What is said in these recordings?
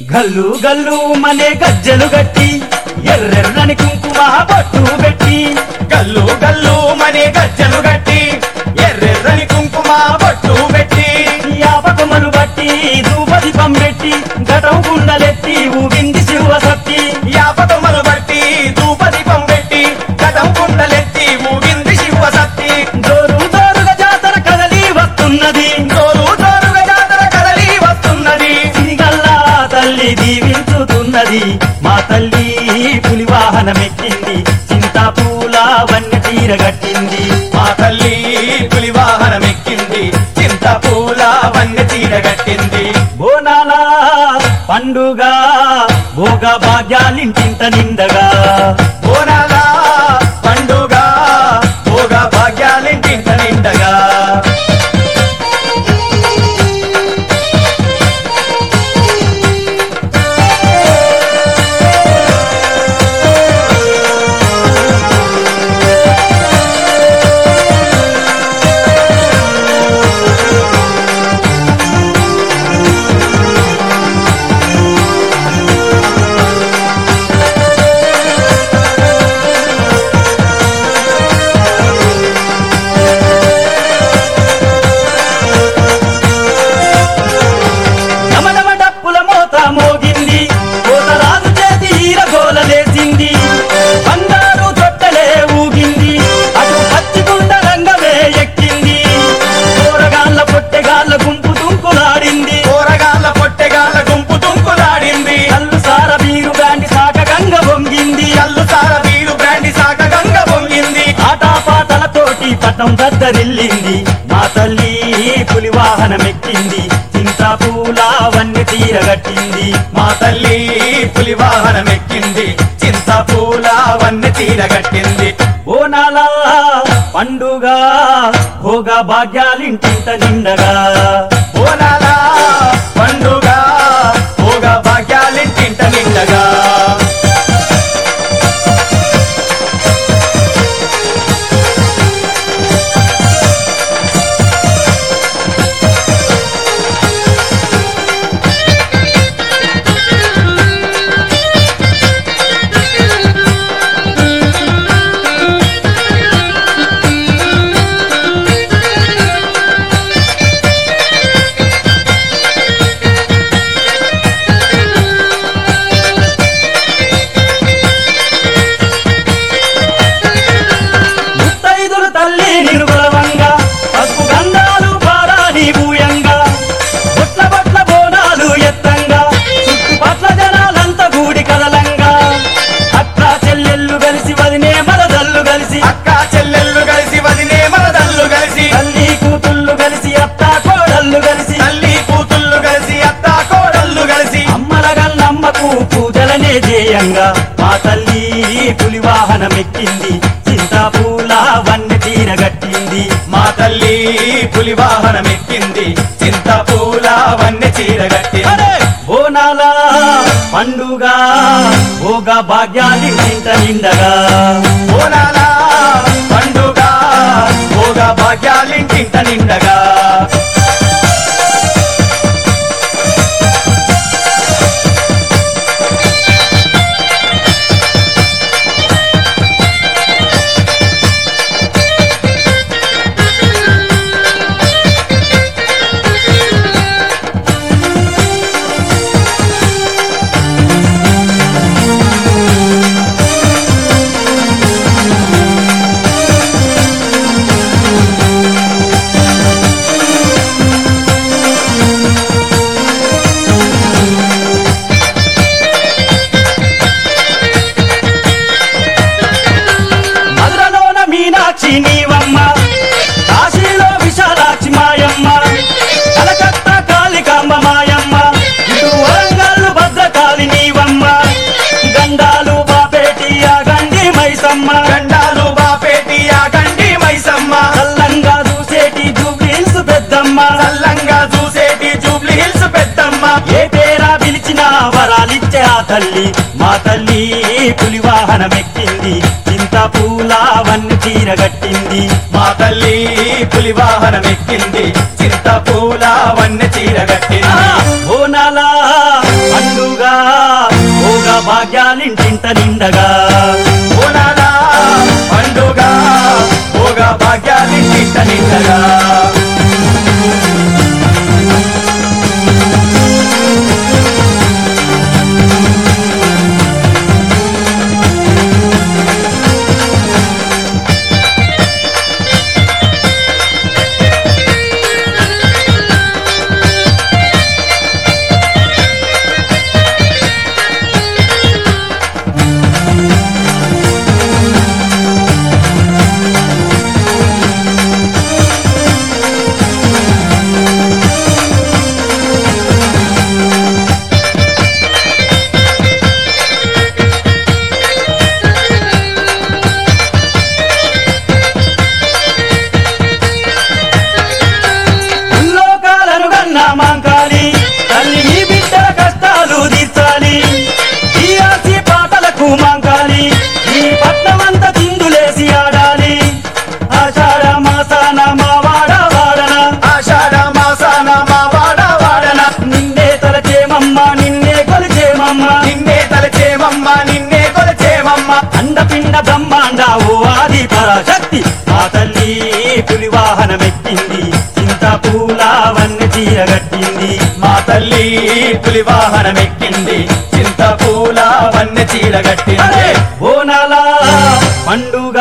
గల్లు గల్లు మనే గజ్జలు గట్టి ఎర్రెర్రని కుంకుమ బొట్టు పెట్టి గల్లు గల్లు మనే గజ్జలు గట్టి ఎర్రెర్రని కుంకుమ బొట్టు పెట్టి యాపకమలు బట్టి ధూపదీపం పెట్టి గటం కుండలెత్తి ఊగింది శివ సత్తి యాపకమలు బట్టి ధూపదీపం పెట్టి కథం కుండలెత్తి ఊగింది శివ సత్తి జోరు జోరుగా జాతర కదలి వస్తున్నది జోరు జోరుగా జాతర కదలి వస్తున్నది సిరిగల్లా తల్లి దీవించుతున్నది మా తల్లి పులి వాహనమెక్కింది చింతాపూల వన్య తీర గట్టింది మా తల్లి పులి వాహనం ఎక్కింది చింత పూల వన్నె చీర కట్టింది బోనాల పండుగ భోగ భాగ్యాలింటింత నిండగా బోనాల పండుగ భోగ భాగ్యాలింటింట నిండగా నమనమ డప్పుల మోత మోగింది కోతరాజు చేతి ఈరగోలలేసింది బంగారు తొట్టలే ఊగింది అటు పచ్చిగుండ రంగమే ఎక్కింది కూరగాళ్ళ పొట్టెగాళ్ళ గుంపు తుంకులాడింది కూరగాళ్ళ పొట్టెగాళ్ళ గుంపు తుంకులాడింది కళ్ళు సార బీరు గాండి సాక గంగ పొంగింది కల్లు సార వీరు బ్రాండి సాక గంగ పొంగింది ఆటాపాటలతోటి పట్టం దద్దరిల్లింది మా తల్లి పులి వాహనమెక్కింది చింతాపూల వన్య తీరగట్టింది మా తల్లి పులి వాహనం ఎక్కింది చింత పూల వన్నె చీర కట్టింది బోనాల పండుగ భోగ భాగ్యాలింటింత నిండగా బోనాల పండుగ భోగ భాగ్యాలింటింట నిండగా ముత్తైదులు తల్లి నిరుగలవంగా పసుపు గంధాలు పారాని భూయంగా బొట్ల బొట్ల బోనాలు ఎత్తంగా చుట్టుపట్ల జనాలంతా గూడి కదలంగా అక్క చెల్లెళ్ళు కలిసి వదినే మరదళ్ళు కలిసి అక్క చెల్లెళ్ళు కలిసి వదినే మరదళ్ళు కలిసి తల్లి కూతుళ్ళు కలిసి అత్త కోడళ్ళు కలిసి తల్లి కూతుళ్ళు కలిసి అత్త కోడళ్ళు కలిసి అమ్మల గల్లమ్మకు పూజలనే చేయంగా మా తల్లి పులి వాహనమెక్కింది చింతాపూల వన్నె తీరగట్టింది మా తల్లి పులి వాహనం ఎక్కింది చింత పూల వన్నె చీర కట్టింది బోనాల పండుగ భోగ భాగ్యాలి ఇంట నిండగా బోనాల పండుగ భోగ భాగ్యాలింటింట నిండగా మధురలోన మీనాక్షి నీవమ్మ కాశీలో విశాలాక్షి మాయమ్మ కలకత్తా కాళికాంబ మాయమ్మ ఇటు వరంగల్లు భద్రకాళి నీవమ్మ గండాలు బాపేటి ఆ గండి మైసమ్మ గండాలు బాపేటి ఆ గండి మైసమ్మ చల్లంగా చూసేటి జూబ్లీన్స్ పెద్దమ్మ చల్లంగా చూసేటి జూబ్లీ హిల్స్ పెద్దమ్మ ఏ పేరా పిలిచినా వరాలిచ్చే ఆ తల్లి మా తల్లి పులి వాహనమెక్కింది చింత పూల వన్ను తీరగట్టింది మా తల్లి పులి వాహనం ఎక్కింది చింత పూల వన్నె చీర కట్టింది బోనాల పండుగ నిండగా బోనాల పండుగ భోగ భాగ్యాలింటింట నిండగా లోకాలను గన్నా మాంకాలి తల్లి నీ బిడ్డల కష్టాలు తీర్చాలి ఈ ఆసి పాటలకు మాంకాలి ఈ పట్నమంతా తిందులేసి ఆడాలి ఆషాఢ మాసాన మా వాడ వాడన ఆషాఢ మాసాన మా వాడ వాడన నిన్నే తలచేమమ్మ నిన్నే కొలిచేమమ్మ నిన్నే తలచేమమ్మ నిన్నే కొలచేమమ్మ అండపిండ బ్రహ్మాండ ఓ ఆది పరాశక్తి మా తల్లి పులి వాహనమెక్కింది చింత పూల వన్నె చీరగట్టింది మా తల్లి పులి వాహనమెక్కింది చింత పూల వన్నె చీరగట్టింది అరే బోనాల పండుగ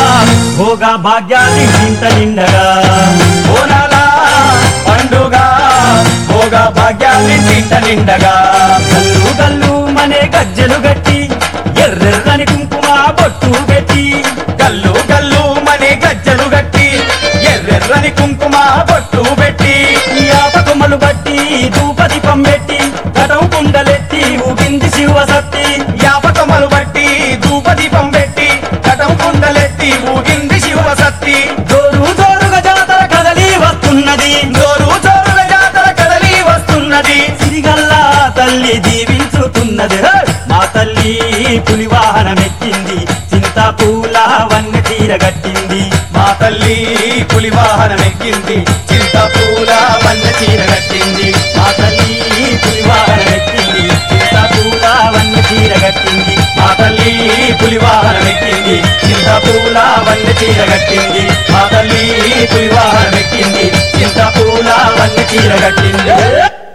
భోగ భాగ్యాన్ని చింత నిండగా బోనాల పండుగ భోగ భాగ్యాలింటింట నిండగా గల్లు గల్లు మనే గజ్జలు గట్టి ఎర్రెర్రని కుంకుమ బొట్టు పెట్టి గల్లు గల్లు మనే గజ్జలు గట్టి ఎర్రెర్రని కుంకుమ బొట్టు పెట్టి యాపకొమ్మలు బట్టి ధూపదీపం పెట్టి కటం కుండలెత్తి ఊగింది శివసత్తి యాపకమలు బట్టి ధూపదీపం పెట్టి కటం కుండలెత్తి ఊగింది శివసత్తి జోరు జోరుగా జాతర కదలి వస్తున్నది జోరు జోరుల జాతర కదలి వస్తున్నది సిరిగల్లా తల్లి దీవించుతున్నది హే! మా తల్లి పులి వాహనమెక్కింది చింత పూల వన్నె తీర గట్టింది మా తల్లి పులి వాహనమెక్కింది చింత పూల వన్న చీర కట్టింది మా తల్లి పులి వాహనమెక్కింది చింత పూల వన్నె తీర గట్టింది మా తల్లి పులి వాహనమెక్కింది చింత పూల వన్న చీర కట్టింది మా తల్లి పులి వాహనమెక్కింది చింత పూల వన్న చీర కట్టింది